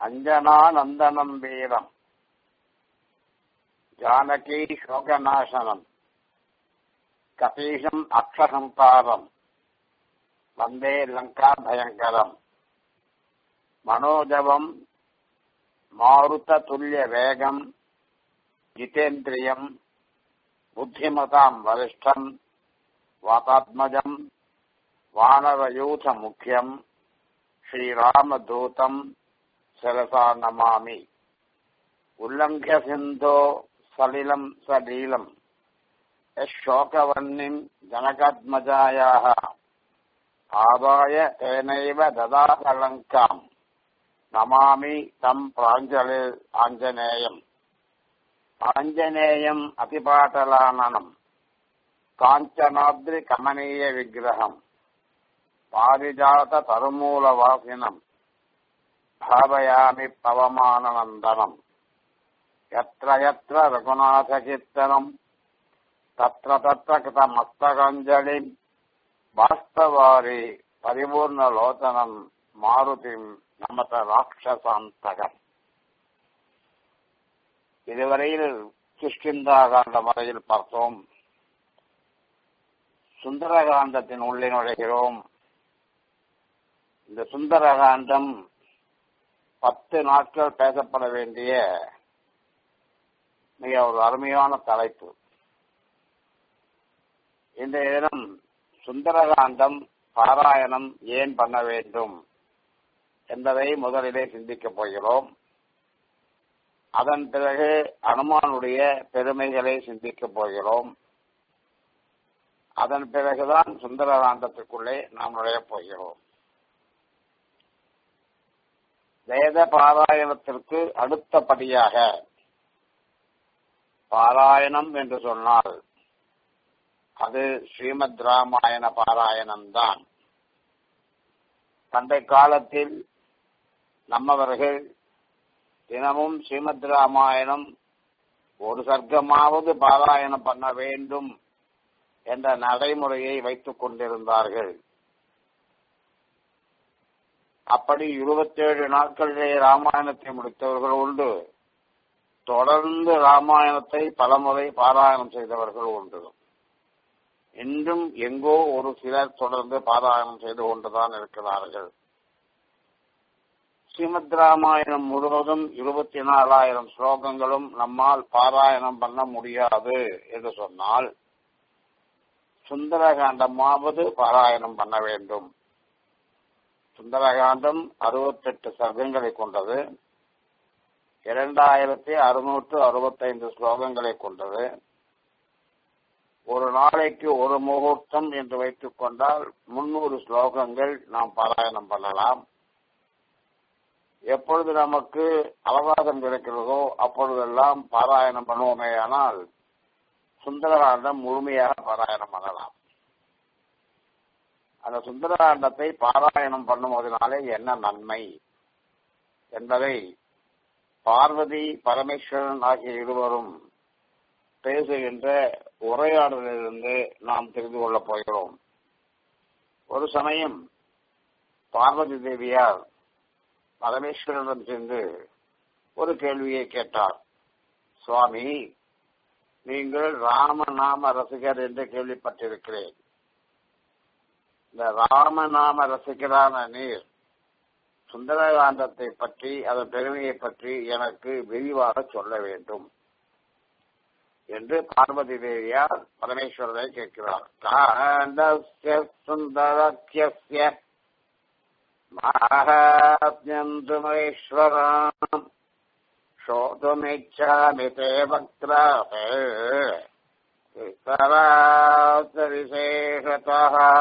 அஞ்சனானந்தனம் வீரம் ஜானகி சோகநாசனம் கபீஷம் அக்ஷசந்தாரம் வந்தே லங்கா பயங்கரம் மனோஜவம் மாருத துல்லிய வேகம் ஜிதேந்திரியம் புத்திமதாம் வரிஷ்டம் வாதாத்மஜம் வானரயூத முக்கியம் ஸ்ரீராமதூதம் சிரசா நமாமி உல்லங்கிய சிந்தோ சலிலம் சலீலம் யசோகவன்னிம் ஜனகாத்மஜாயாக ஆதாய தேனைவ ததாதலங்காம் நமாமி தம் பிராஞ்சலி ஆஞ்சநேயம் ஆஞ்சநேயம் அதிபாட்டலானனம் காஞ்சனாத்ரி கமனீய விக்கிரகம் பாரிஜாத தருமூலவாசினம் பாவயாமி பவமானநந்தனம் यत्र यत्र रघुनाथकीर्तनम् तत्र तत्र कृतमस्तकाञ्जलिम् வாஸ்தவாரி பரிபூர்ணலோச்சனம் மாருதிம் நமத ராட்சசாந்தகம் இதுவரையில் கிஷ்கிந்தாகாண்ட முறையில் பார்த்தோம் சுந்தரகாண்டத்தின் உள்ளே நுழைகிறோம் இந்த சுந்தரகாண்டம் பத்து நாட்கள் பேசப்பட வேண்டிய மிக ஒரு அருமையான தலைப்பு இந்த தினம் சுந்தரகாண்டம் பாராயணம் ஏன் பண்ண வேண்டும் என்பதை முதலிலே சிந்திக்கப் போகிறோம் அதன் பிறகு அனுமானுடைய பெருமைகளை சிந்திக்கப் போகிறோம் அதன் பிறகுதான் சுந்தரகாண்டத்துக்குள்ளே நாம் நுழையப் போகிறோம் வேத பாராயணத்திற்கு அடுத்தபடியாக பாராயணம் என்று சொன்னால் அது ஸ்ரீமத் ராமாயண பாராயணம் தான் பண்டை காலத்தில் நம்மவர்கள் தினமும் ஸ்ரீமத் ராமாயணம் ஒரு சர்க்கமாவது பாராயணம் பண்ண வேண்டும் என்ற நடைமுறையை வைத்துக் கொண்டிருந்தார்கள் அப்படி இருபத்தேழு நாட்களிலே ராமாயணத்தை முடித்தவர்கள் உண்டு தொடர்ந்து ராமாயணத்தை பலமுறை பாராயணம் செய்தவர்கள் உண்டு இன்றும் எங்கோ ஒரு சிலர் தொடர்ந்து பாராயணம் செய்து கொண்டுதான் இருக்கிறார்கள் ஸ்ரீமத் ராமாயணம் முழுவதும் இருபத்தி நாலாயிரம் ஸ்லோகங்களும் நம்மால் பாராயணம் பண்ண முடியாது என்று சொன்னால் சுந்தரகாண்டமாவது பாராயணம் பண்ண வேண்டும் சுந்தரகாண்டம் அறுபத்தெட்டு சர்க்கங்களை கொண்டது இரண்டாயிரத்தி அறுநூற்று அறுபத்தைந்து ஸ்லோகங்களை கொண்டது ஒரு நாளைக்கு ஒரு முகூர்த்தம் என்று வைத்துக் கொண்டால் முன்னூறு ஸ்லோகங்கள் நாம் பாராயணம் பண்ணலாம் எப்பொழுது நமக்கு அவகாசம் கிடைக்கிறதோ அப்பொழுதெல்லாம் பாராயணம் பண்ணுவோமே ஆனால் சுந்தரகாண்டம் முழுமையாக பாராயணம் பண்ணலாம் அந்த சுந்தரகாண்டத்தை பாராயணம் பண்ணுவதனாலே என்ன நன்மை என்பதை பார்வதி பரமேஸ்வரன் ஆகிய இருவரும் பேசுகின்ற உரையாடலிலிருந்து நாம் தெரிந்து கொள்ளப் போகிறோம் ஒரு சமயம் பார்வதி தேவியார் பரமேஸ்வரனிடம் சென்று ஒரு கேள்வியை கேட்டார் சுவாமி நீங்கள் ராமநாம ரசிகர் என்று கேள்விப்பட்டிருக்கிறேன் இந்த ராமநாம ரசிகரான நீர் சுந்தரகாண்டத்தை பற்றி அதன் பெருமையை பற்றி எனக்கு விரிவாக சொல்ல வேண்டும் என்று பார்வதி தேவியார் பரமேஸ்வரரை கேட்கிறார் காண்டஸ்ய சுந்தரக்கிய மாஹாத்யந்து மகேஸ்வராம் சோதுமிச்சாமி தே வக்ராபே விசேஷத்தா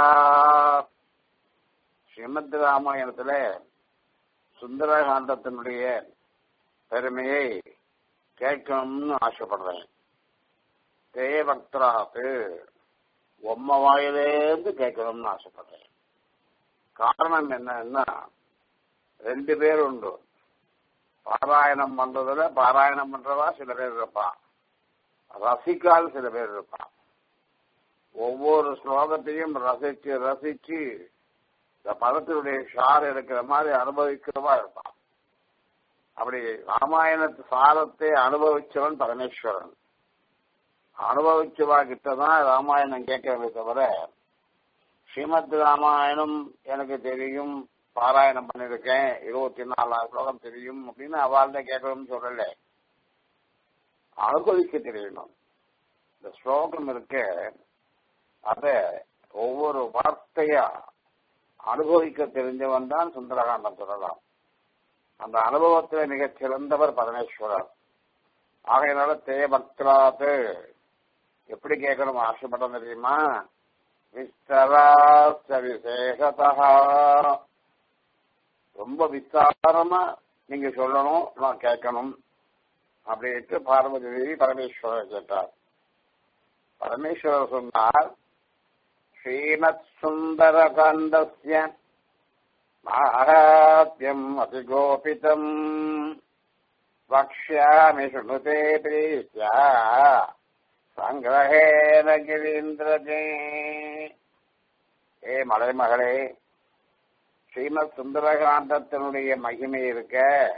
ஸ்ரீமத் ராமாயணத்துல சுந்தரகாண்டத்தினுடைய பெருமையை கேட்கணும்னு ஆசைப்படுறேன் தே பக்தராத்து உம்ம வாயிலேருந்து கேட்கணும்னு ஆசைப்படுறேன் காரணம் என்னன்னா ரெண்டு பேர் உண்டு பாராயணம் பண்றதுல பாராயணம் பண்றவா சில பேர் இருப்பான் ரசிக்கால் சில பேர் இருப்பான் ஒவ்வொரு ஸ்லோகத்தையும் ரசிச்சு ரசிச்சு இந்த பதத்தினுடைய ஷார் எடுக்கிற மாதிரி அனுபவிக்கிறவா இருப்பான் அப்படி ராமாயணத்து சாரத்தை அனுபவிச்சவன் பரமேஸ்வரன் அனுபவிச்சவா கிட்டதான் ராமாயணம் கேட்கறதை தவிர ஸ்ரீமத் ராமாயணம் எனக்கு தெரியும் பாராயணம் பண்ணிருக்கேன் இருபத்தி நாலாயிரம் ஸ்லோகம் தெரியும் அப்படின்னு அவள்கிட்ட கேட்கணும்னு சொல்லல அனுபவிக்க தெரியணும் இந்த ஸ்லோகம் இருக்கு அத ஒவ்வொரு வார்த்தையா அனுபவிக்க தெரிஞ்சவன் தான் சுந்தரகாண்டம் சொல்லலாம் அந்த அனுபவத்துல மிகச் சிறந்தவர் பரமேஸ்வரர் ஆகையினால தேபக்ராத்து எப்படி கேட்கணும் ஆசைப்படம் தெரியுமா விஸ்தராஸ்த விசேஷதா ரொம்ப விஸ்தாரமா நீங்க சொல்லணும் நான் கேட்கணும் அப்படின்ட்டு பார்வதி தேவி பரமேஸ்வரர் கேட்டார் பரமேஸ்வரர் சொன்னார் ஸ்ரீமத் சுந்தர கந்தஸ்ய மாகாத்யம் அதிகோபிதம் வக்ஷ்யாமி சுணுதே பிரீத்யா சங்கிரகேன கிரீந்திரஜே ஏ மலைமகளே ஸ்ரீமத் சுந்தரகாண்டத்தினுடைய மகிமை இருக்க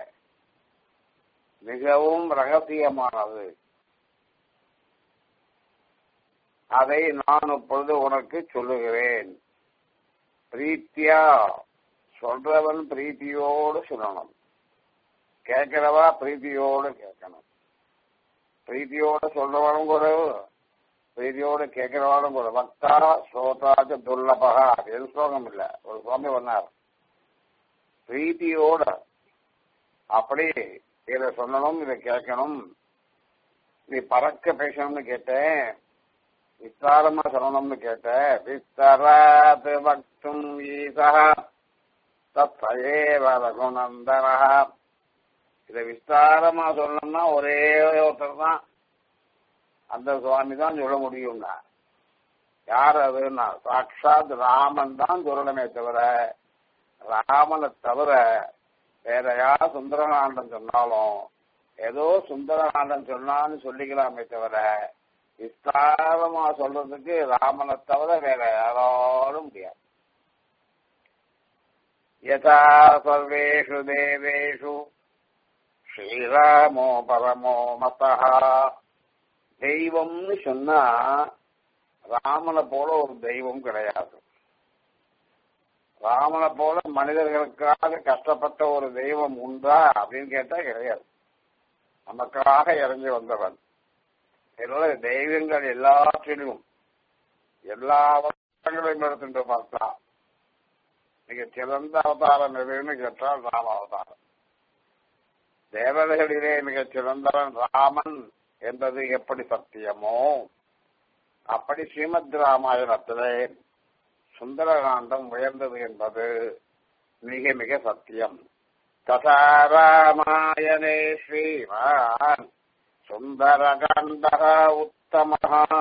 மிகவும் ரகசியமானது அதை நான் இப்பொழுது உனக்கு சொல்லுகிறேன் பிரீத்தியா சொல்றவன் பிரீத்தியோடு சொல்லணும் கேட்கிறவா பிரீத்தியோடு கேட்கணும் பிரீத்தியோடு சொல்றவனும் கூட பிரீத்தியோடு கேட்கிறவனும் கூட பக்தா ஸ்ரோதாச்ச துர்லபகா அது ஸ்லோகம் இல்ல ஒரு சுவாமி பண்ணார் பிரீத்தியோட அப்படி இதை சொல்லணும் இதை கேட்கணும் நீ பறக்க பேசணும்னு கேட்டேன் விஸ்தாரமா சொல்லணும்னு கேட்டேன் விஸ்தராத் பக்தும் ஈசா தத்தேவ ரகுநந்தனா இதை விஸ்தாரமா சொல்லணும்னா ஒரே ஒருத்தர் தான் அந்த சுவாமி தான் சொல்ல முடியும்னா யார் அதுன்னா சாட்சாத் ராமன் தான் சொல்லணுமே தவிர ராமனை தவிர வேற யார் சுந்தரகாண்டம் சொன்னாலும் ஏதோ சுந்தரகாண்டம் சொன்னான்னு சொல்லிக்கலாமே தவிர விஸ்தாரமா சொல்றதுக்கு ராமனை தவிர வேற யாராலும் முடியாது யதா சர்வேஷு தேவேஷு ஸ்ரீராமோ பரமோ மதா தெய்வம்னு சொன்னா ராமனை போல ஒரு தெய்வம் கிடையாது ராமனை போல மனிதர்களுக்காக கஷ்டப்பட்ட ஒரு தெய்வம் உண்டா அப்படின்னு கேட்டா கிடையாது நமக்காக இறங்கி வந்தவன் இதனால தெய்வங்கள் எல்லாற்றிலும் எல்லா அவதாரங்களையும் எடுத்துட்டு பார்த்தா மிக சிறந்த அவதாரம் எதுன்னு கேட்டால் ராம அவதாரம் தேவதைகளிலே மிகச் சிறந்தவன் ராமன் என்பது எப்படி சத்தியமோ அப்படி ஸ்ரீமத் ராமாயணத்திலே சுந்தரகாண்டம் உயர்ந்தது என்பது மிக மிக சத்தியம் ததா ராமாயணே ஸ்ரீமான் சுந்தரகாண்ட உத்தம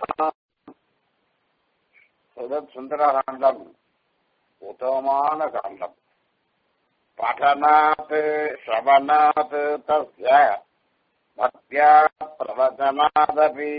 சுந்தரகாண்டம் உத்தமமான காண்டம் பఠனாத் ஸ்ரவணாத் தஸ்ய பக்தியா பிரவச்சனாதபி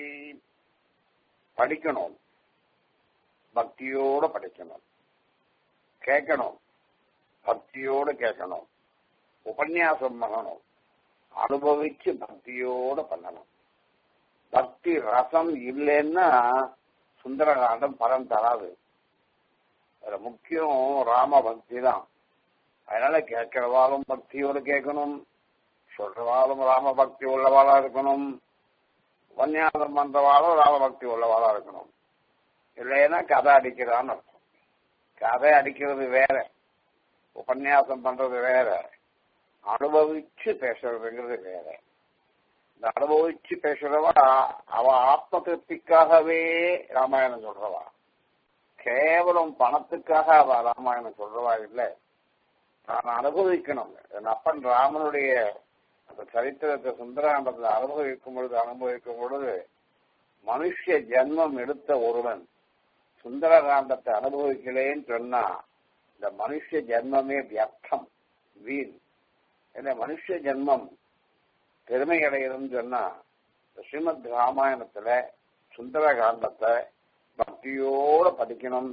படிக்கணும் பக்தியோட படிக்கணும் கேட்கணும் பக்தியோடு கேட்கணும் உபன்யாசம் பண்ணணும் அனுபவிச்சு பக்தியோட பண்ணணும் பக்தி ரசம் இல்லைன்னா சுந்தரகாண்டம் பலன் தராது அதுல முக்கியம் ராம பக்தி தான் அதனால கேட்கிறவாலும் பக்தியோடு கேட்கணும் சொல்றவாலும் ராம பக்தி உள்ளவாளா இருக்கணும் உபன்யாசம் பண்றவாளும் ராம பக்தி உள்ளவாளா இருக்கணும் இல்லைன்னா கதை அடிக்கிறான்னு அர்த்தம் கதை அடிக்கிறது வேற உபன்யாசம் பண்றது வேற அனுபவிச்சு பேசுறதுங்கிறது வேற இந்த அனுபவிச்சு பேசுறவா அவ ஆத்ம திருப்திக்காகவே ராமாயணம் சொல்றவா கேவலம் பணத்துக்காக அவ ராமாயணம் சொல்றவா இல்லை நான் அனுபவிக்கணும் என் அப்பன் ராமனுடைய அந்த சரித்திரத்தை சுந்தராண்டத்தை அனுபவிக்கும் பொழுது அனுபவிக்கும் பொழுது மனுஷ ஜென்மம் எடுத்த ஒருவன் சுந்தரகாண்டத்தை அனுபவிக்கலேன்னு சொன்னா இந்த மனுஷ ஜென்மமே வியர்த்தம் வீண் இந்த மனுஷ ஜென்மம் பெருமை அடைகிறதுன்னு சொன்னா ஸ்ரீமத் ராமாயணத்துல சுந்தரகாண்டத்தை பக்தியோட படிக்கணும்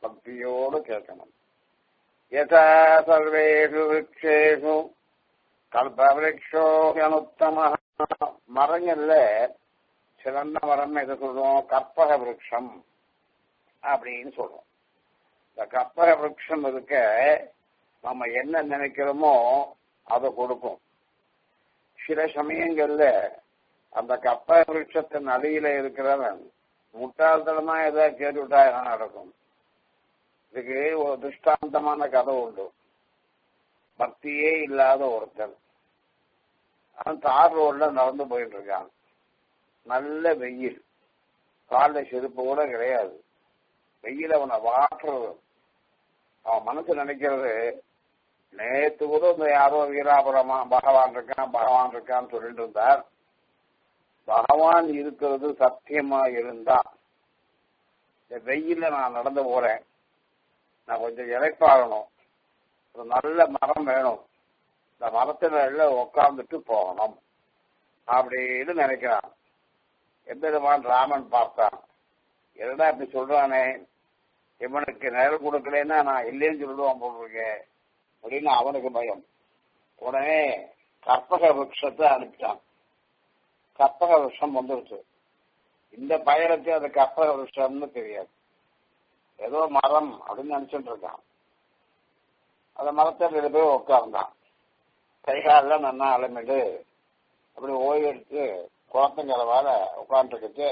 பக்தியோடு கேட்கணும் யதா சர்வேஷு விரக்ஷேஷு கல்பவிருஷோகனுத்தம மரங்கள்ல சிறந்த மரம் எது சொல்றோம் கற்பக விருட்சம் அப்படின்னு சொல்றோம் இந்த கற்பக விருட்சம் இருக்க நம்ம என்ன நினைக்கிறோமோ அதை கொடுக்கும் சில சமயங்கள்ல அந்த கற்பக விருட்சத்தின் அடியில இருக்கிறவன் முட்டாள்தனமா ஏதாவது கேட்டுவிட்டா என்ன நடக்கும் இதுக்கு ஒரு திருஷ்டாந்தமான கதை உண்டு பக்தியே இல்லாத ஒருத்தன் அவன் தார் ரோட்ல நடந்து போயிட்டு இருக்கான் நல்ல வெயில் காலில் செருப்பு கூட கிடையாது வெயில் அவனை வாட்டுறது அவன் மனசு நினைக்கிறது நேத்து கூட இந்த யாரோ வீராபுரமா பகவான் இருக்கான் பகவான் இருக்கான்னு சொல்லிட்டு இருந்தார் பகவான் இருக்கிறது சத்தியமா இருந்தா இந்த வெயில்ல நான் நடந்து போறேன் நான் கொஞ்சம் இழைப்பாகணும் ஒரு நல்ல மரம் வேணும் இந்த மரத்துல உட்கார்ந்துட்டு போகணும் அப்படின்னு நினைக்கிறான் எம்பெருமான் ராமன் பார்த்தான் என்னடா இப்படி சொல்றானே இவனுக்கு நிழல் கொடுக்கலன்னா நான் இல்லைன்னு சொல்லுவான் போட்டிருக்கேன் அப்படின்னு அவனுக்கு பயம் உடனே கற்பக விருட்சத்தை அனுப்பிட்டான் கற்பக விருஷம் வந்துருச்சு இந்த பயணத்தை அது கற்பக விருஷம்னு தெரியாது ஏதோ மரம் அப்படின்னு நினைச்சுட்டு இருக்கான் அந்த மரத்தில் போய் உட்கார்ந்தான் கைகாலில் நன்னா அலமிட்டு அப்படி ஓய்வு எடுத்து குளத்தங்கரவால உட்காந்துருக்கிட்டு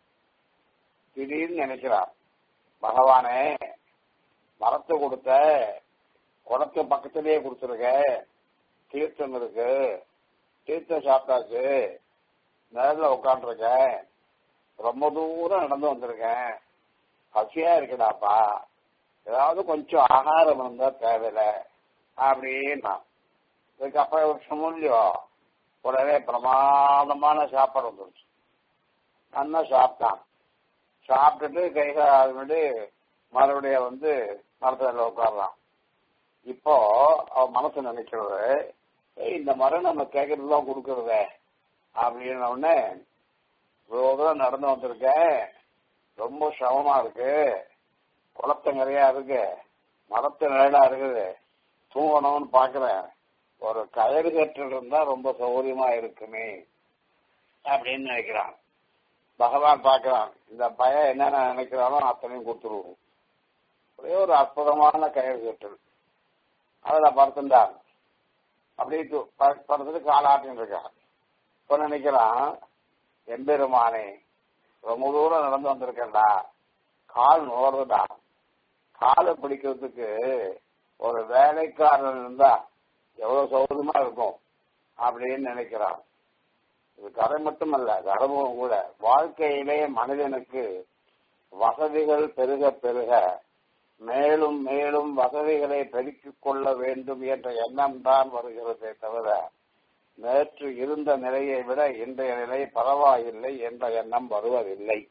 திடீர்னு நினைக்கிறான் பகவானே மரத்தை கொடுத்த குளத்து பக்கத்திலேயே கொடுத்துருக்க தீர்த்தம் இருக்கு தீர்த்தம் சாப்பிட்டாச்சு நேரில் உட்காந்துருக்கேன் ரொம்ப தூரம் நடந்து வந்திருக்கேன் பசியா இருக்குடாப்பா ஏதாவது கொஞ்சம் ஆகாரம் இருந்தா தேவையில்லை அப்படின்னா இதுக்கப்புறம் வருஷமும் இல்லையோ உடனே பிரமாதமான சாப்பாடு வந்துருச்சு நல்லா சாப்பிட்டான் சாப்பிட்டுட்டு கைகால் மறுபடியும் வந்து மரத்தில் உட்காரலாம் இப்போ அவன் மனசு நினைக்கிறது ஏய் இந்த மரம் நம்ம கேட்கறதுலாம் கொடுக்கறதே அப்படின்ன உடனே இவ்வளவு தூரம் நடந்து வந்திருக்கேன் ரொம்ப சிரமமா இருக்கு குளத்தங்கரையா இருக்கு மரத்து நிழலா இருக்குது தூங்கணும்னு பாக்குறேன் ஒரு கயிறு கட்டு இருந்தா ரொம்ப சௌகரியமா இருக்குமே அப்படின்னு நினைக்கிறான் பகவான் பார்க்கிறான் இந்த பயம் என்னென்ன நினைக்கிறானோ அத்தனையும் கொடுத்துருவோம் ஒரே ஒரு அற்புதமான கயிறு கட்டல் அதுல படுத்துட்டான் அப்படியே படுத்துட்டு காலாட்டின்னு இருக்கான் இப்ப நினைக்கிறான் எம்பெருமானே ரொம்ப தூரம் நடந்து வந்திருக்கேன்டா கால் நுகர்றதா காலை பிடிக்கிறதுக்கு ஒரு வேலைக்காரன் இருந்தா எவ்வளவு சௌகரியமா இருக்கும் அப்படின்னு நினைக்கிறான் இது கதை மட்டுமல்ல அது அனுபவம் கூட வாழ்க்கையிலே மனிதனுக்கு வசதிகள் பெருக பெருக மேலும் மேலும் வசதிகளை பெருக்கிக் கொள்ள வேண்டும் என்ற எண்ணம் தான் வருகிறதே தவிர நேற்று இருந்த நிலையை விட இன்றைய நிலை பரவாயில்லை என்ற எண்ணம் வருவதில்லை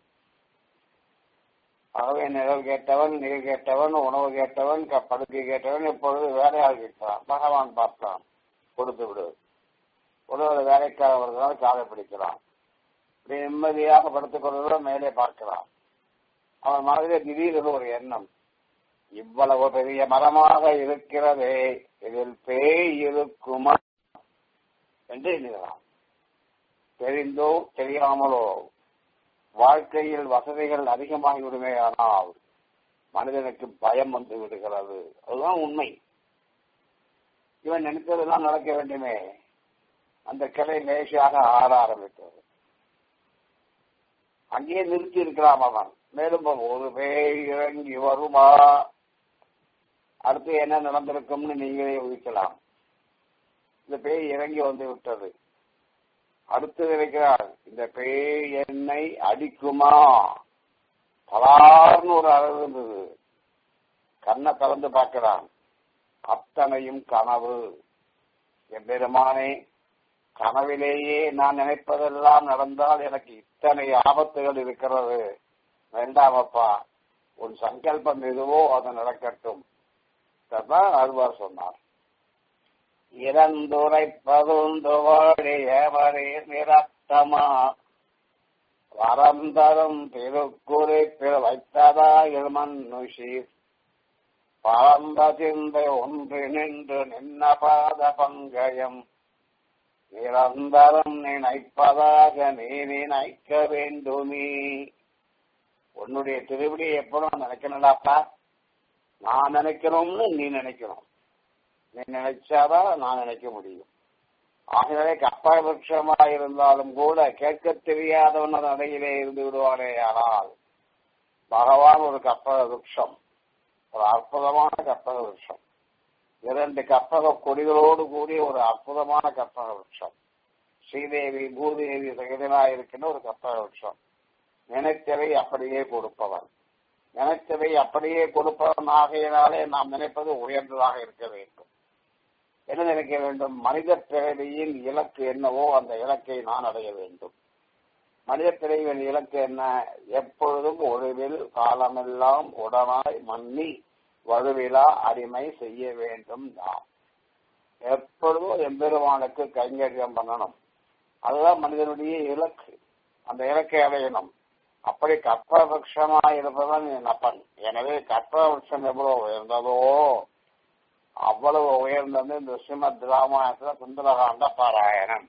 ஆகவே நிழல் கேட்டவன் நீர் கேட்டவன் உணவு கேட்டவன் படுக்கை கேட்டவன் இப்பொழுது வேலையாள் கேட்கிறான் பகவான் பார்த்தான் கொடுத்து விடு ஒரு வேலைக்காக வருவதால் காலை பிடிக்கிறான் இப்படி நிம்மதியாக படுத்துக் கொள்வதோ மேலே பார்க்கிறான் அவன் மனதிலே திடீரென்று ஒரு எண்ணம் இவ்வளவு பெரிய மரமாக இருக்கிறதே இதில் பேய் இருக்குமா என்று எண்ணுகிறான் தெரிந்தோ தெரியாமலோ வாழ்க்கையில் வசதிகள் அதிகமாகிவிடுமே ஆனால் மனிதனுக்கு பயம் வந்து விடுகிறது அதுதான் உண்மை இவன் நினைத்ததெல்லாம் நடக்க வேண்டுமே அந்த கிளை லேசாக ஆட ஆரம்பித்தது அங்கேயே நிறுத்தி இருக்கிறான் அவன் மேலும் ஒரு பேய் இறங்கி வருமா அடுத்து என்ன நடந்திருக்கும்னு நீங்களே ஊகிக்கலாம் இந்த பேய் இறங்கி வந்து விட்டது அடுத்து நினைக்கிறார் இந்த பேய் என்னை அடிக்குமா பலார்னு ஒரு அளவு இருந்தது கண்ணை கலந்து பார்க்கிறான் அத்தனையும் கனவு என் பெருமானே கனவிலேயே நான் நினைப்பதெல்லாம் நடந்தால் எனக்கு இத்தனை ஆபத்துகள் இருக்கிறது வேண்டாமப்பா உன் சங்கல்பம் எதுவோ அது நடக்கட்டும் தான் அருவார் சொன்னார் இறந்துரைப்பதுண்டு வாழியவரே நிரத்தமா வரந்தரும் திருக்குறிப்பில் வைத்ததாயில் மன்னுஷீர் பரந்த சிந்தை ஒன்று நின்று நின்ன பாத பங்கயம் நிரந்தரம் நினைப்பதாக நீ நினைக்க வேண்டுமே உன்னுடைய திருவிடியை எப்படும் நினைக்கணும்டாப்பா நான் நினைக்கணும்னு நீ நினைக்கணும் நீ நினைச்சாதான் நான் நினைக்க முடியும் ஆகவே கப்ப விருட்சமா இருந்தாலும் கூட கேட்க தெரியாதவன் அதன் அடையிலே இருந்து விடுவானே ஆனால் பகவான் ஒரு கப்பக விருட்சம் ஒரு அற்புதமான கப்பக விருட்சம் இரண்டு கற்பக கொடிகளோடு கூடிய ஒரு அற்புதமான கற்பக விருட்சம் ஸ்ரீதேவி பூதேவி சகிதனாய் இருக்கின்ற ஒரு கற்பக விருட்சம் நினைத்ததை அப்படியே கொடுப்பவன் நினைத்ததை அப்படியே கொடுப்பவன் ஆகையினாலே நாம் நினைப்பது உயர்ந்ததாக இருக்க வேண்டும் என்ன நினைக்க வேண்டும் மனித பிறவியின் இலக்கு என்னவோ அந்த இலக்கை நான் அடைய வேண்டும் மனித பிறவியின் இலக்கு என்ன எப்பொழுதும் ஒழுவில் காலமெல்லாம் உடனாய் மன்னி வலுவிலா அடிமை செய்ய வேண்டும் நாம் எப்பொழுதும் எம்பெருமானுக்கு கைங்கரியம் பண்ணணும் அதுதான் மனிதனுடைய இலக்கு அந்த இலக்கை அடையணும் அப்படி கற்பவருஷமா இருப்பவன் என் அப்பன் எனவே கற்பவருஷம் எவ்வளவு உயர்ந்ததோ அவ்வளவு உயர்ந்தது இந்த ஸ்ரீமத் ராமாயணத்துல சுந்தரகாண்ட பாராயணம்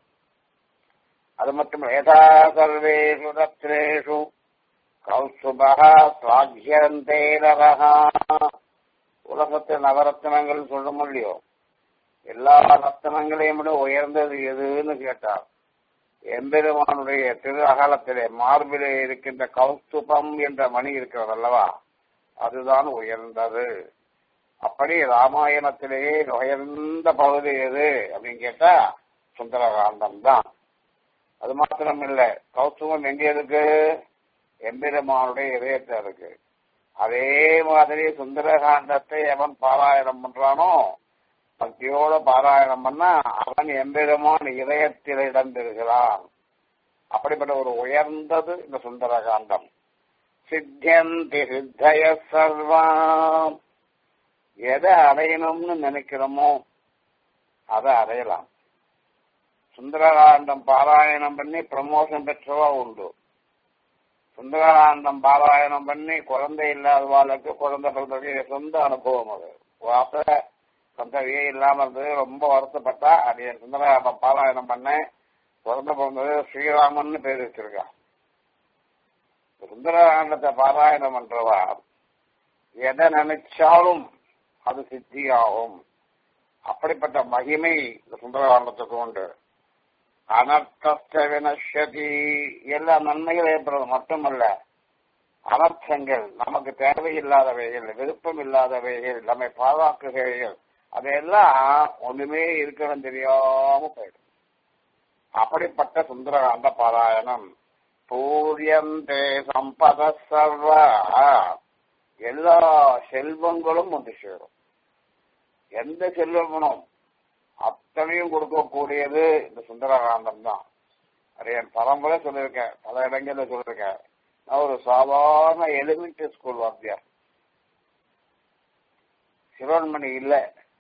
அது மட்டும் யதா சர்வேஷு ரத்னேஷு கௌசுபகா சுவாக்கியந்தே நரகா உலகத்து நவரத்னங்கள் சொல்ல முடியும் எல்லா ரத்தனங்களையும் விட உயர்ந்தது எதுன்னு கேட்டார் எம்பெருமானுடைய திரு அகலத்திலே மார்பிலே இருக்கின்ற கௌஸ்துபம் என்ற மணி இருக்கிறது அல்லவா அதுதான் உயர்ந்தது அப்படி ராமாயணத்திலேயே உயர்ந்த பகுதி எது அப்படின்னு கேட்டா சுந்தரகாண்டம் தான் அது மாத்திரம் இல்ல கௌஸ்துவம் எங்க இருக்கு எம்பெருமானுடைய இதயத்தில் இருக்கு அதே மாதிரி சுந்தரகாண்டத்தை எவன் பாராயணம் பண்றானோ பக்தியோட பாராயணம் பண்ணா அவன் எம்பெருமான் இதயத்தில் இடம் பெறுகிறான் அப்படிப்பட்ட ஒரு உயர்ந்தது இந்த சுந்தரகாண்டம் சித்தியந்தி சித்தய சர்வாம் எதை அடையணும்னு நினைக்கிறோமோ அதை அடையலாம் சுந்தரகாண்டம் பாராயணம் பண்ணி ப்ரமோஷன் பெற்றவா உண்டு சுந்தரகாண்டம் பாராயணம் பண்ணி குழந்தை இல்லாதவாளுக்கு குழந்தை பிறந்தவங்க சொந்த அனுபவம் அது வாச சந்ததியே இல்லாம இருந்தது ரொம்ப வருத்தப்பட்டா அது என் சுந்தரகாண்டம் பாராயணம் பண்ணேன் குழந்தை பிறந்தது ஸ்ரீராமன் பேர் வச்சிருக்கான் சுந்தரகாண்டத்தை பாராயணம் பண்றவா எதை நினைச்சாலும் அது சித்தியாகும் அப்படிப்பட்ட மகிமை இந்த சுந்தரகாண்டத்துக்கு உண்டு அனர்த்த வினஷதி எல்லா நன்மைகள் ஏற்படுறது மட்டுமல்ல அனர்த்தங்கள் நமக்கு தேவையில்லாதவைகள் விருப்பம் இல்லாதவைகள் நம்மை பாதுகாக்குகைகள் அதையெல்லாம் ஒண்ணுமே இருக்கணும் தெரியாம போயிடும் அப்படிப்பட்ட சுந்தரகாண்ட பாராயணம் பூரியந்தே சம்பத சர்வ எல்லா செல்வங்களும் வந்து சேரும் எந்த செல்வங்களும் அத்தனையும் கொடுக்கக்கூடியது இந்த சுந்தரகாண்டம் தான் அது என் பரம்பரை சொல்லியிருக்கேன் பல இடங்கள்ல சொல்லியிருக்கேன் நான் ஒரு சாதாரண எலிமெண்டரி ஸ்கூல் வாத்தியார் சிவன்மணி இல்ல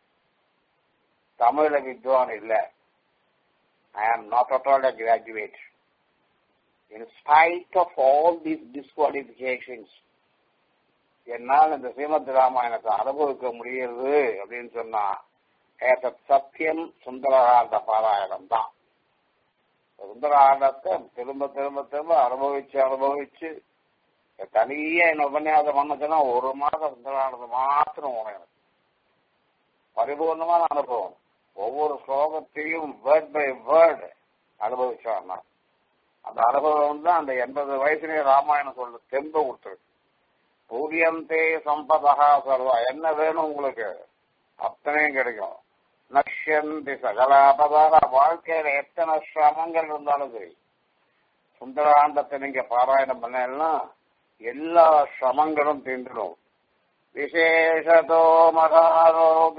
தமிழ வித்வான் இல்ல I am not at all a graduate in spite of all these disqualifications என்னால் இந்த ஸ்ரீமத் ராமாயணத்தை அனுபவிக்க முடியுது அப்படின்னு சொன்னா ஏதத் சத்தியம் சுந்தரகாண்ட பாராயணம் தான் சுந்தரகாண்டத்தை திரும்ப திரும்ப திரும்ப அனுபவிச்சு அனுபவிச்சு தனியா என்ன உபன்யாசம் பண்ணச்சுன்னா ஒரு மாதம் சுந்தரகாண்டத்தை மாத்திரம் உணவு பரிபூர்ணமான அனுபவம் ஒவ்வொரு ஸ்லோகத்தையும் வேர்ட் பை வேர்டு அனுபவிச்சான் அந்த அனுபவம் தான் அந்த எண்பது வயசுலயே ராமாயணம் சொல்ல தெம்ப கொடுத்துருக்கு பூரியந்தே சம்பதா சர்வா என்ன வேணும் உங்களுக்கு அத்தனையும் கிடைக்கும் நஷ்யந்தி சகலாபதாக வாழ்க்கையில எத்தனை சிரமங்கள் இருந்தாலும் சரி சுந்தராண்டத்தை நீங்க பாராயணம் பண்ணா எல்லா சிரமங்களும் தீண்டிடும் விசேஷதோ மகாரோக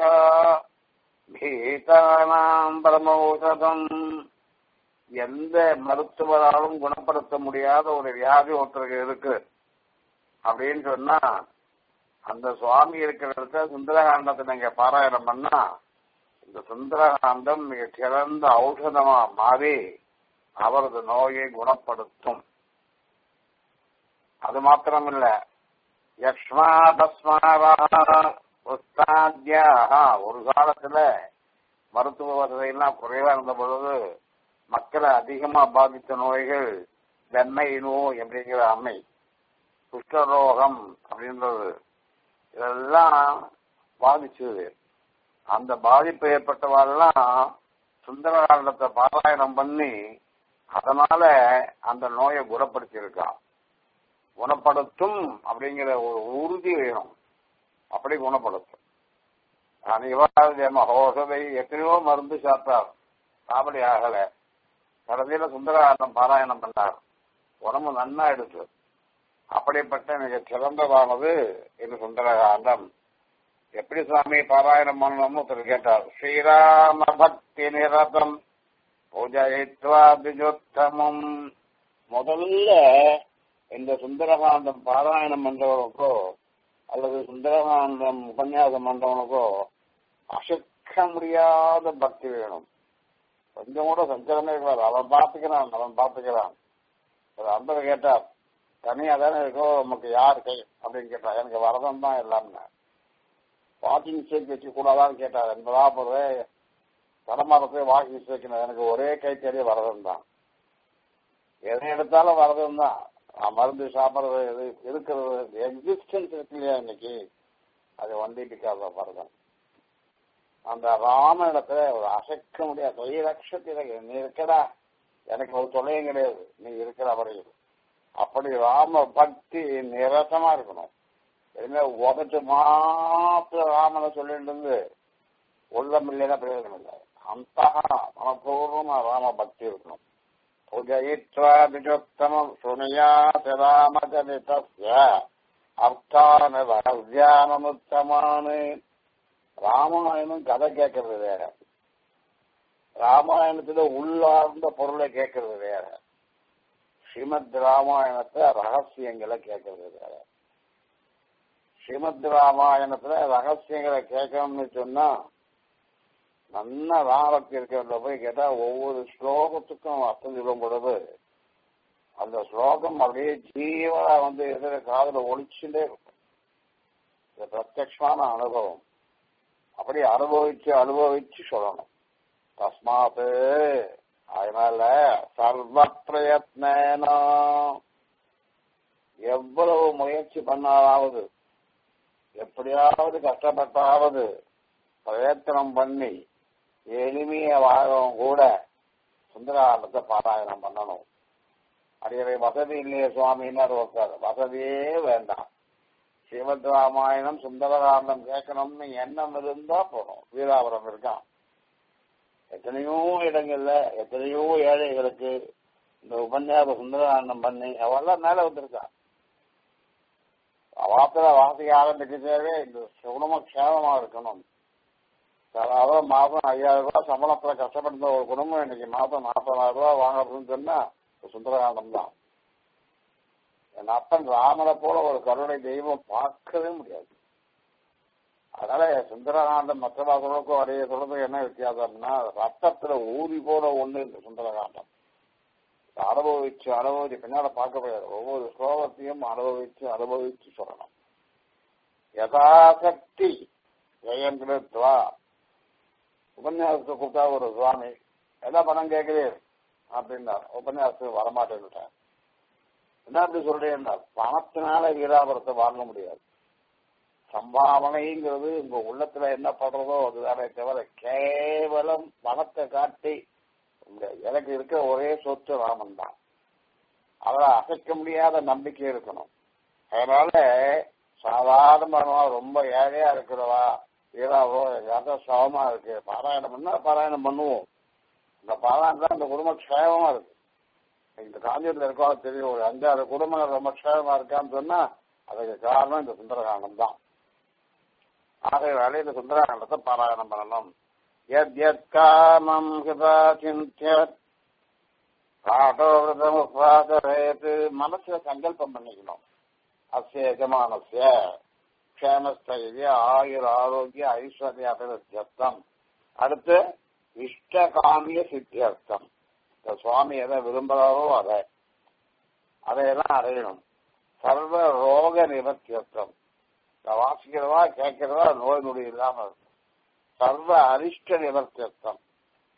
பீதானாம் பிரமௌஷதம் எந்த மருத்துவராலும் குணப்படுத்த முடியாத ஒரு வியாதி ஒருத்தருக்கு இருக்கு அப்படின்னு சொன்னா அந்த சுவாமி இருக்கிற இடத்துல சுந்தரகாண்டத்தை நீங்க பாராயணம் பண்ணா இந்த சுந்தரகாண்டம் மிக சிறந்த ஔஷதமா மாறி அவரது நோயை குணப்படுத்தும் அது மாத்திரமில்ல யக்ஷ்மாபஸ்மாராஸ்தாத்யாக ஒரு காலத்துல மருத்துவ வசதியெல்லாம் குறைவா இருந்த பொழுது மக்களை அதிகமா பாதித்த நோய்கள் வெண்மை நோய் அப்படிங்கிற அம்மை குஷ்டரோகம் அப்படின்றது இதெல்லாம் பாதிச்சது அந்த பாதிப்பு ஏற்பட்டவாள்லாம் சுந்தரகாண்டத்தை பாராயணம் பண்ணி அதனால அந்த நோயை குணப்படுத்தியிருக்கான் குணப்படுத்தும் அப்படிங்கிற ஒரு உறுதி வேணும் அப்படி குணப்படுத்தும் அனிவாரிய மகோசதை எத்தனையோ மருந்து சாப்பிட்டார் காமெடி ஆகல கடைசியில சுந்தரகாண்டம் பாராயணம் பண்ணார் உடம்பு நன்னா எடுத்து அப்படிப்பட்ட மிக சிறந்ததானது இந்த சுந்தரகாண்டம் எப்படி சுவாமி பாராயணம் பண்ணணும்னு ஒருத்தர் கேட்டார் ஸ்ரீராம பக்தி நிரதம் பூஜயித்வாபிஜோத்தமம் முதல்ல இந்த சுந்தரகாண்டம் பாராயணம் பண்றவனுக்கோ அல்லது சுந்தரகாண்டம் உபன்யாசம் பண்றவனுக்கோ அசைக்க முடியாத பக்தி வேணும் கொஞ்சம் கூட சஞ்சலமே இருக்காது அவன் பார்த்துக்கிறான் அவன் பார்த்துக்கிறான் ஒரு அன்பர் கேட்டார் தனியா தானே இருக்கோ நமக்கு யார் கை அப்படின்னு கேட்டா எனக்கு வரதம் தான் எல்லாமே வாக்கிங் ஸ்டேக் வச்சு கூடாதான்னு கேட்டார் என்பதா போது தடமாறத்தை வாக்கிங் ஸ்டேக் எனக்கு ஒரே கை தெரிய வரதம் தான் எதை எடுத்தாலும் வரதம் தான் நான் மருந்து சாப்பிட்றது எது இருக்கிறது எக்ஸிஸ்டன்ஸ் இருக்கு இல்லையா இன்னைக்கு அது வண்டிக்காத வரதம் அந்த ராமனிடத்துல ஒரு அசைக்க முடியாது தொழில் லட்சத்தில் நீ இருக்கடா எனக்கு ஒரு தொலையும் கிடையாது நீ இருக்கிற வரையில் அப்படி ராம பக்தி நிரசமா இருக்கணும் என்ன உதட்டு மாத்திர ராமனை சொல்லிட்டு இருந்து உள்ளம் இல்லைன்னா பிரயோஜனம் இல்லை அந்த மனப்பூர்வமா ராம பக்தி இருக்கணும் புஜயித்வாபிஜோத்தமம் சுனியா ராமச்சரிதஸ்ய அர்த்தான வியானமுத்தமானு ராமாயணம் கதை கேட்கறது வேற ராமாயணத்துல உள்ளார்ந்த பொருளை கேட்கறது வேற ஸ்ரீமத் ராமாயணத்துல ரகசியங்களை கேட்கறது வேற ஸ்ரீமத் ராமாயணத்துல ரகசியங்களை கேட்கணும்னு சொன்னா நல்ல ராமபக்தி இருக்கிறவங்க போய் கேட்டா ஒவ்வொரு ஸ்லோகத்துக்கும் அர்த்தம் சொல்லும் பொழுது அந்த ஸ்லோகம் அப்படியே ஜீவனா வந்து எதிர காதல ஒழிச்சுட்டே இருக்கும் இது பிரத்யமான அனுபவம் அப்படி அனுபவிச்சு அனுபவிச்சு சொல்லணும் தஸ்மாத் அதனால சர்வ பிரயத்னா எவ்வளவு முயற்சி பண்ணாலாவது எப்படியாவது கஷ்டப்பட்டாவது பிரயத்தனம் பண்ணி எளிமைய வாழவும் கூட சுந்தராண்டத்தை பாராயணம் பண்ணணும் அடியவை வசதி இல்லையே சுவாமின்னு ஒருத்தர் வசதியே வேண்டாம் ஸ்ரீமத் ராமாயணம் சுந்தரகாண்டம் கேட்கணும்னு எண்ணம் இருந்தா போதும் வீராபுரம் இருக்கான் எத்தனையோ இடங்கள்ல எத்தனையோ ஏழைகளுக்கு இந்த உபன்யாச சுந்தரகாண்டம் பண்ணி அவெல்லாம் மேல வந்திருக்கான் அவாத்துல வாசிக்க ஆரம்பிக்கிறதே இந்த குடும்ப க்ஷேமமா இருக்கணும் அதாவது மாதம் ஐயாயிரம் ரூபாய் சம்பளத்துல கஷ்டப்படுற ஒரு குடும்பம் இன்னைக்கு மாதம் நாற்பதாயிரம் ரூபாய் வாங்குறதுன்னு சொன்னா சுந்தரகாண்டம் தான் என் அப்பன் ராமனை போல ஒரு கருணை தெய்வம் பார்க்கவே முடியாது அதனால சுந்தரகாண்டம் மற்ற வாசலுக்கும் அடைய சொல்றது என்ன வித்தியாசம்னா ரத்தத்துல ஊறி போற ஒண்ணு இந்த சுந்தரகாண்டம் அனுபவிச்சு அனுபவிச்சு பின்னால பார்க்க முடியாது ஒவ்வொரு ஸ்லோகத்தையும் அனுபவிச்சு அனுபவிச்சு சொல்லணும் யதாசக்தி ஜெயம் கிருத்வா உபன்யாசத்தை கூப்பிட்டா ஒரு சுவாமி என்ன பணம் கேட்கிறீர் அப்படின்னார் உபன்யாசத்துக்கு வரமாட்டேன்னுட்டேன் என்ன அப்படி சொல்றேன்னா பணத்தினால வீராபுரத்தை வாங்க முடியாது சம்பாவனைங்கிறது உங்க உள்ளத்துல என்ன படுறதோ அதுதானே தவிர கேவலம் பணத்தை காட்டி எனக்கு இருக்கிற ஒரே சொத்து ராமன் தான் அவரை அசைக்க முடியாத நம்பிக்கை இருக்கணும் அதனால சாதாரணமா ரொம்ப ஏழையா இருக்கிறவா வீராவோ ஏதாவது சவமா இருக்கு பாராயணம் பண்ணா பாராயணம் பண்ணுவோம் இந்த பாராயணம் தான் இந்த குடும்ப க்ஷேமமா இருக்கு இந்த காஞ்சிபுரத்தில் இருக்கோ தெரியும் ஒரு அஞ்சாறு குடும்பங்கள் ரொம்ப க்ஷேமமா இருக்கான்னு சொன்னா அதுக்கு காரணம் இந்த சுந்தரகாண்டம் தான் ஆகையால இந்த சுந்தரகாண்டத்தை பாராயணம் பண்ணணும் யத்யத்காமம் ஹிதா சிந்தியத் பாடோவிரதமுபாதரேது மனசுல சங்கல்பம் பண்ணிக்கணும் அஸ்ய எஜமானஸ்ய க்ஷேமஸ்தைரிய ஆயுர் ஆரோக்கிய ஐஸ்வர்ய அபிவிருத்தியர்த்தம் அடுத்து இஷ்டகாமிய சித்தியர்த்தம் இந்த சுவாமி எதை விரும்புகிறாரோ அதை அதையெல்லாம் அடையணும் சர்வ ரோக நிவர்த்தியர்த்தம் இந்த வாசிக்கிறதா கேட்கிறதா நோய் நொடி இல்லாம இருக்கும் சர்வ அரிஷ்ட நிவர்த்தியர்த்தம்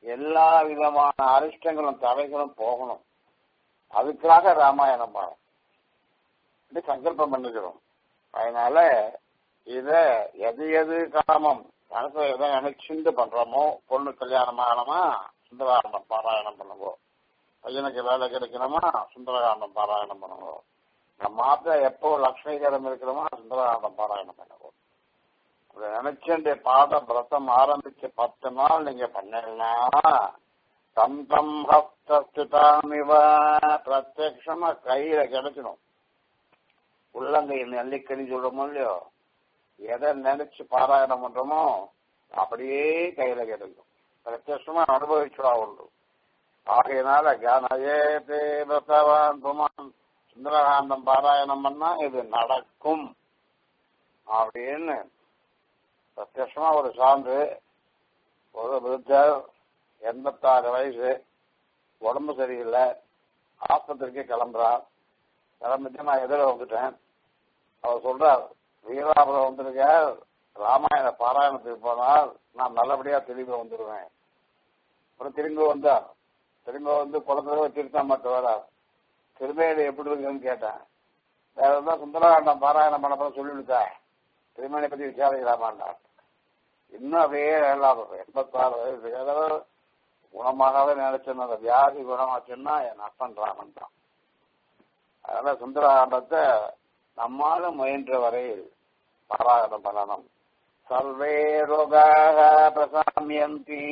எல்லா விதமான அரிஷ்டங்களும் தடைகளும் போகணும் அதுக்காக ராமாயணம் பாடம் இப்படி சங்கல்பம் பண்ணிக்கிறோம் அதனால இத எது எது காமம் மனசுல எதை நினைச்சுண்டு பண்றோமோ பொண்ணு கல்யாணம் ஆகணுமா சுந்தரகாண்டம் பாராயணம் பண்ணுவோம் பையனுக்கு வேலை கிடைக்கணுமா சுந்தரகாண்டம் பாராயணம் பண்ணுவோம் நம்ம மாத்த எப்போ லட்சுமிகரம் இருக்கிறோமோ சுந்தரகாண்டம் பாராயணம் பண்ணுவோம் அப்படி நினைச்சுண்டு பாத பிரதம் ஆரம்பிச்சு பத்து நாள் நீங்க பண்ணீங்கன்னா தம் தம் ஹஸ்திதாமிவ பிரத்யக்ஷமா கையில கிடைச்சிடும் உள்ளங்கையில் நெல்லிக்கனி சொல்றோமோ இல்லையோ எதை நினைச்சு பாராயணம் பண்றோமோ அப்படியே கையில கிடைக்கும் பிரத்யட்சமா அனுபவிச்சுடா உண்டு ஆகையினால கனயே தேவதவான் புமான் சுந்தரகாண்டம் பாராயணம் பண்ணா இது நடக்கும் அப்படின்னு பிரத்யட்சமா ஒரு சான்று ஒரு விருத்தர் எண்பத்தாறு வயசு உடம்பு சரியில்லை ஆஸ்பத்திரிக்கு கிளம்புறார் கிளம்பிட்டு நான் எதிர வந்துட்டேன் அவர் சொல்றார் வீராபுரம் வந்திருக்க ராமாயண பாராயணத்துக்கு போனால் நான் நல்லபடியா திரும்பி வந்துடுவேன் அப்புறம் திரும்பி வந்தார் திரும்ப வந்து குழந்தை திருத்தா மட்டும் வரார் திருமேடு எப்படி இருக்குன்னு கேட்டேன் வேற இருந்தா சுந்தரகாண்டம் பாராயணம் பண்ண போல சொல்லிவிட்டா திருமேனை பத்தி விசாரிக்கலாமாண்டா இன்னும் அப்படியே இல்லாத எண்பத்தாறு வயசு ஏதாவது குணமாகவே நினைச்சேன் அந்த வியாதி குணமாச்சுன்னா என் அப்பன் ராமன் தான் அதனால சுந்தரகாண்டத்தை நம்மால முயன்ற வரையில் பாராயணம் பண்ணணும் சர்வே ரோகாக பிரசாமியந்தி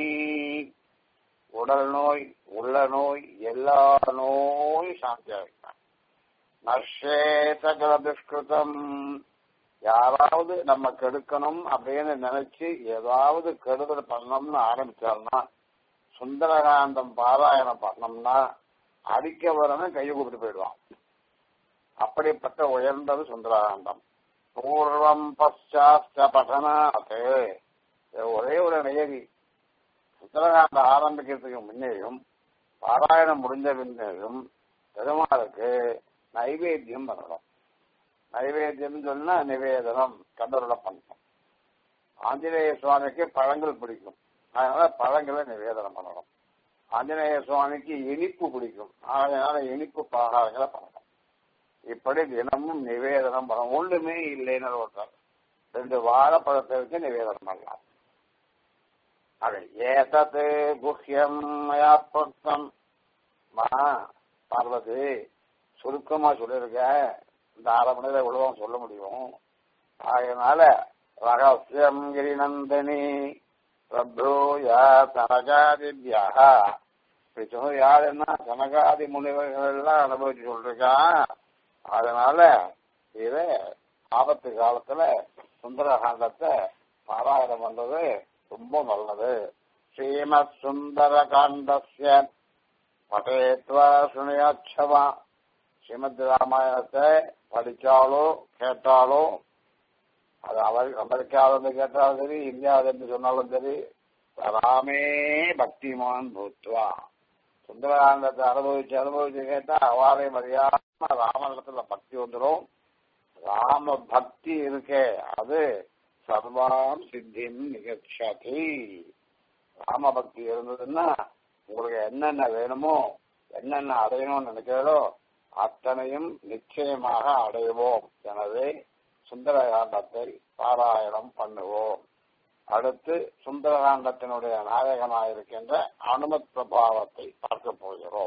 உடல் நோய் உள்ள நோய் எல்லா நோய் சாந்தியாகிட்டான் நஷே சகல துஷ்கிருதம் யாராவது நம்ம கெடுக்கணும் அப்படின்னு நினைச்சு ஏதாவது கெடுதல் பண்ணணும்னு ஆரம்பிச்சால்னா சுந்தரகாண்டம் பாராயணம் பண்ணோம்னா அடிக்க வரணும் கையை கூப்பிட்டு போயிடுவான் அப்படிப்பட்ட உயர்ந்தது சுந்தரகாண்டம் பூர்வம் பశ్చాத்த பఠனாத் ஒரே ஒரு நியதி சுந்தரகாண்டம் ஆரம்பிக்கிறதுக்கு முன்னேயும் பாராயணம் முடிஞ்ச பின்னேயும் பெருமாளுக்கு நைவேத்தியம் பண்ணணும் நைவேத்தியம் சொன்னா நிவேதனம் கண்டருட பண்ணணும் ஆஞ்சநேய சுவாமிக்கு பழங்கள் பிடிக்கும் அதனால பழங்களை நிவேதனம் பண்ணணும் ஆஞ்சநேய சுவாமிக்கு இனிப்பு பிடிக்கும் அதனால இனிப்பு பலகாரங்களை பண்ணணும் இப்படி தினமும் நிவேதனம் பண்ணணும் ஒண்ணுமே இல்லைன்னு ஒருத்தர் ரெண்டு வாழைப்பழத்தை வச்சு நிவேதனம் பண்ணலாம் அது ஏதத்து குஹ்யம் மயா பக்தம் மா பார்வதி சுருக்கமா சொல்லியிருக்க இந்த அரை மணி நேரம் இவ்வளவு சொல்ல முடியும் அதனால ரகசியம் கிரிநந்தினி பிரபூயா சனகாதித்யா இப்படி சொன்னது யாருன்னா சனகாதி முனிவர்கள் எல்லாம் அனுபவிச்சு சொல்லிருக்கான் அதனால இத ஆபத்து காலத்துல சுந்தரகாண்டத்தை பாராயணம் பண்றது ரொம்ப நல்லது ஸ்ரீமத் சுந்தர காண்டஸ்ய பட்டேத்வா சுனியாட்சமா ஸ்ரீமத் ராமாயணத்தை படிச்சாலோ கேட்டாலோ அது அவர் அமெரிக்காவிலிருந்து கேட்டாலும் சரி இந்தியாவிலிருந்து சொன்னாலும் சரி ராமே பக்திமான் பூத்வா சுந்தரகாண்டத்தை அனுபவிச்சு அனுபவிச்சு கேட்டா அவாரை மரியாதை ராமனிடத்துல பக்தி வந்துடும் ராம பக்தி இருக்கே அது சர்வாம் சித்திம் நிகழ்ச்சி ராம பக்தி இருந்ததுன்னா உங்களுக்கு என்னென்ன வேணுமோ என்னென்ன அடையணும்னு நினைக்கிறதோ அத்தனையும் நிச்சயமாக அடைவோம் எனவே சுந்தரகாண்டத்தை பாராயணம் பண்ணுவோம் அடுத்து சுந்தரகாண்டத்தினுடைய நாயகனாயிருக்கின்ற அனுமத் பிரபாவத்தை பார்க்க போகிறோம்